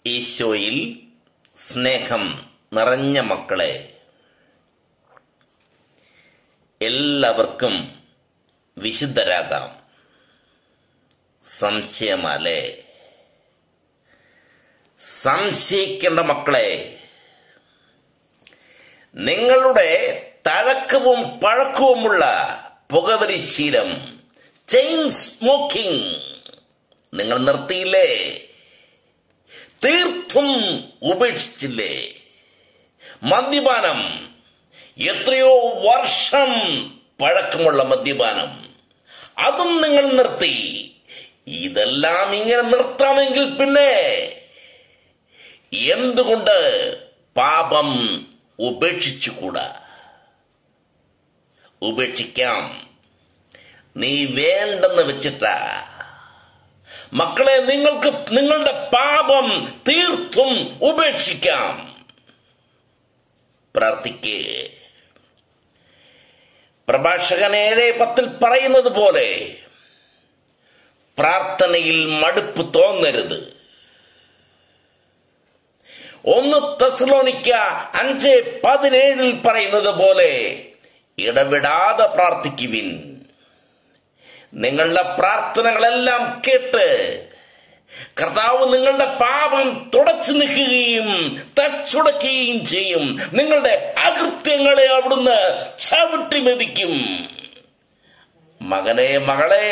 ഈശോയിൽ സ്നേഹം നിറഞ്ഞ മക്കളെ എല്ലാവർക്കും വിശുദ്ധരാകാം സംശയമാലേ സംശയിക്കേണ്ട മക്കളെ നിങ്ങളുടെ തഴക്കവും പഴക്കവുമുള്ള പുകവലി ശീലം ചെയിൻ സ്മോക്കിംഗ് നിങ്ങൾ നിർത്തിയില്ലേ തീർത്തും ഉപേക്ഷിച്ചില്ലേ മദ്യപാനം എത്രയോ വർഷം പഴക്കമുള്ള മദ്യപാനം അതും നിങ്ങൾ നിർത്തി ഇതെല്ലാം ഇങ്ങനെ നിർത്താമെങ്കിൽ പിന്നെ എന്തുകൊണ്ട് പാപം ഉപേക്ഷിച്ചുകൂടാ ഉപേക്ഷിക്കാം നീ വേണ്ടെന്ന് വെച്ചിട്ടാ മക്കളെ നിങ്ങൾക്ക് നിങ്ങളുടെ പാപം തീർത്തും ഉപേക്ഷിക്കാം പ്രാർത്ഥിക്കേ പ്രഭാഷകൻ ഏഴ് പത്തിൽ പറയുന്നത് പോലെ പ്രാർത്ഥനയിൽ മടുപ്പ് തോന്നരുത് ഒന്ന് തെസലോണിക്ക അഞ്ച് പതിനേഴിൽ പറയുന്നത് പോലെ ഇടവിടാതെ പ്രാർത്ഥിക്കുവിൻ നിങ്ങളുടെ പ്രാർത്ഥനകളെല്ലാം കേട്ട് കർത്താവ് നിങ്ങളുടെ പാപം തുടച്ചു നിൽക്കുകയും തച്ചുടക്കുകയും ചെയ്യും നിങ്ങളുടെ അകൃത്യങ്ങളെ അവിടുന്ന് ചവിട്ടി മെതിക്കും മകനെ മകളെ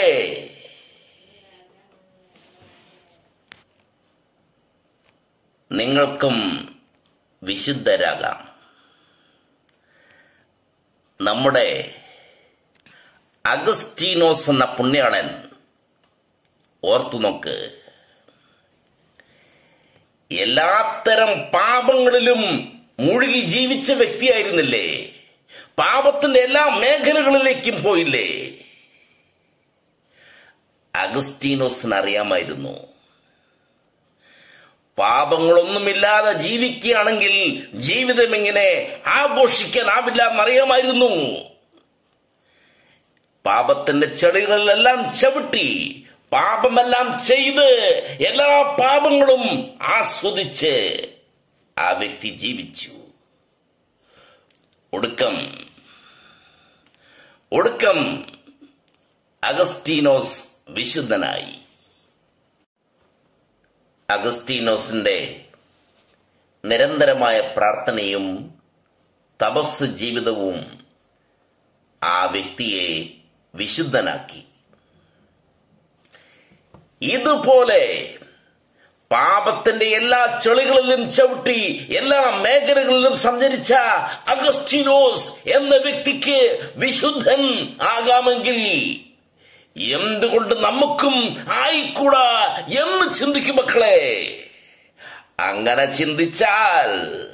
നിങ്ങൾക്കും വിശുദ്ധരാകാം നമ്മുടെ അഗസ്റ്റീനോസ് എന്ന പുണ്യാളൻ ഓർത്തു നോക്ക് എല്ലാത്തരം പാപങ്ങളിലും മുഴുകി ജീവിച്ച വ്യക്തിയായിരുന്നില്ലേ പാപത്തിന്റെ എല്ലാ മേഖലകളിലേക്കും പോയില്ലേ അഗസ്റ്റീനോസിന് അറിയാമായിരുന്നു പാപങ്ങളൊന്നുമില്ലാതെ ജീവിക്കുകയാണെങ്കിൽ ജീവിതം ഇങ്ങനെ ആഘോഷിക്കാനാവില്ല എന്നറിയാമായിരുന്നു പാപത്തിന്റെ ചെടികളിലെല്ലാം ചവിട്ടി പാപമെല്ലാം ചെയ്ത് എല്ലാ പാപങ്ങളും ആസ്വദിച്ച് ആ വ്യക്തി ജീവിച്ചു ഒടുക്കം ഒടുക്കം അഗസ്റ്റീനോസ് വിശുദ്ധനായി അഗസ്റ്റീനോസിന്റെ നിരന്തരമായ പ്രാർത്ഥനയും തപസ് ജീവിതവും ആ വ്യക്തിയെ വിശുദ്ധനാക്കി ഇതുപോലെ പാപത്തിന്റെ എല്ലാ ചെളികളിലും ചവിട്ടി എല്ലാ മേഖലകളിലും സഞ്ചരിച്ച അഗസ്റ്റീനോസ് എന്ന വ്യക്തിക്ക് വിശുദ്ധൻ ആകാമെങ്കിൽ എന്തുകൊണ്ട് നമുക്കും ആയിക്കൂടാ എന്ന് ചിന്തിക്കും മക്കളെ അങ്ങനെ ചിന്തിച്ചാൽ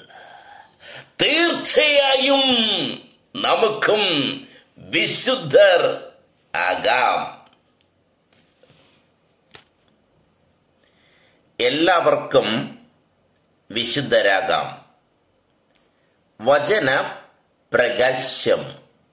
തീർച്ചയായും നമുക്കും വിശുദ്ധർ ആകാം എല്ലാവർക്കും വിശുദ്ധരാകാം വചന പ്രകാശം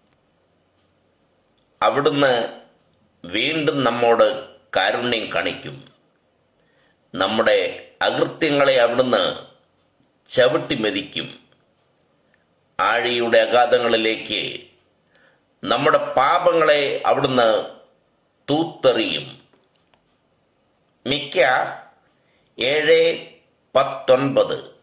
അവിടുന്ന് വീണ്ടും നമ്മോട് കാരുണ്യം കാണിക്കും നമ്മുടെ അകൃത്യങ്ങളെ അവിടുന്ന് ചവിട്ടി മെതിക്കും ആഴിയുടെ അഗാധങ്ങളിലേക്ക് നമ്മുടെ പാപങ്ങളെ അവിടുന്ന് തൂത്തെറിയും മിക്ക ഏഴ് പത്തൊൻപത്